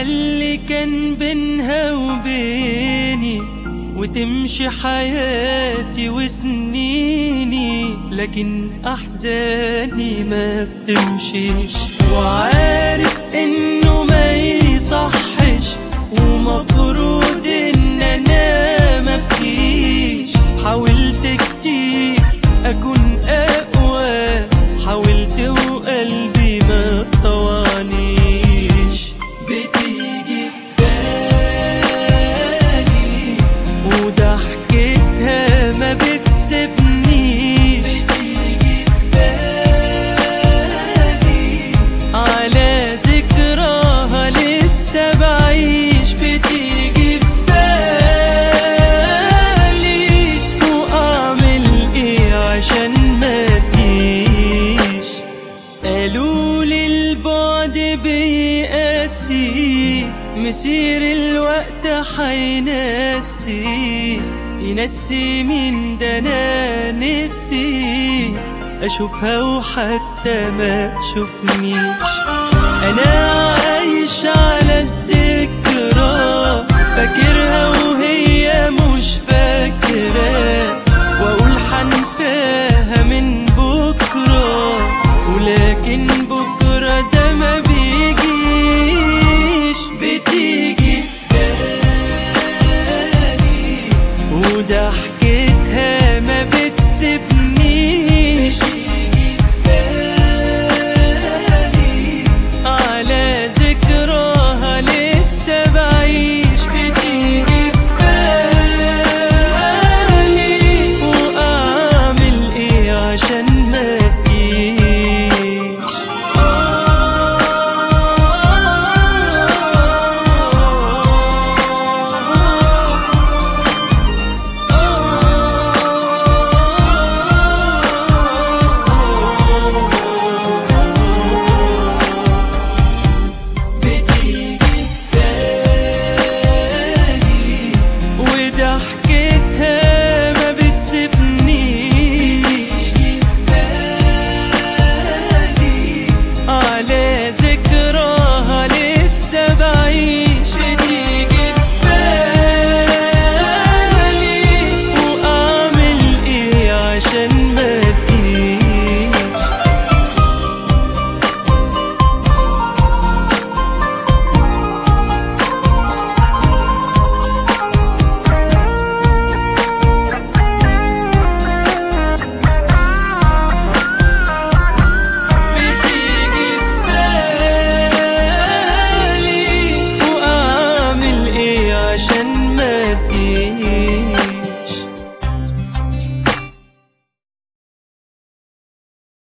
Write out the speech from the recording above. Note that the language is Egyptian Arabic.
اللي كان بينها وبيني وتمشي حياتي وسنيني لكن أحزاني ما بتمشيش وعارف إنه ما يصحش ومفروض إن أنا مبكيش حاولت كتير أكون أقوى حاولت وقلبي ما طوانيش بتيجي في بالي وضحكتها ما بتسيبنيش بتيجي في بالي على ذكراها لسه بعيش بتيجي في بالي واعمل ايه عشان ما تجيش قالوا لي البعد بيقاسي مسير الوقت حينسي ينسي مين ده انا نفسي اشوفها وحتى ما تشوفنيش انا عايش على الذكرى فاكرها وهي مش فاكرة واقول حنساها من